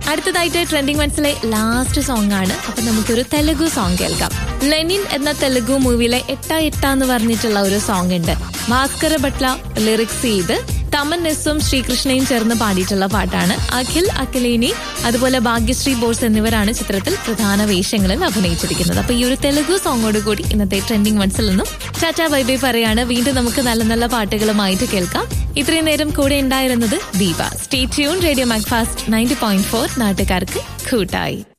അടുത്തതായിട്ട് ട്രെൻഡിങ് മനസ്സിലെ last song ആണ് അപ്പൊ നമുക്കൊരു തെലുഗു സോങ് കേൾക്കാം ലെനിൻ എന്ന തെലുഗു മൂവിയിലെ എട്ട എട്ട എന്ന് പറഞ്ഞിട്ടുള്ള ഒരു സോങ് ഉണ്ട് ഭാസ്കര ഭട്ല ലിറിക്സ് ചെയ്ത് തമൻ നെസ്സും ശ്രീകൃഷ്ണയും ചേർന്ന് പാടിയിട്ടുള്ള പാട്ടാണ് അഖിൽ അഖിലേനി അതുപോലെ ഭാഗ്യശ്രീ ബോസ് എന്നിവരാണ് ചിത്രത്തിൽ പ്രധാന വേഷങ്ങളിൽ അഭിനയിച്ചിരിക്കുന്നത് അപ്പൊ ഈ ഒരു തെലുഗു സോങ്ങോട് കൂടി ഇന്നത്തെ ട്രെൻഡിങ് വൺസിൽ നിന്നും ടാറ്റ ബൈ ബൈ പറയാണ് വീണ്ടും നമുക്ക് നല്ല നല്ല പാട്ടുകളുമായിട്ട് കേൾക്കാം ഇത്രയും നേരം കൂടെ ഉണ്ടായിരുന്നത് Deepa stay tune radio Macfast ninety point four നാട്ടുകാർക്ക് കൂട്ടായി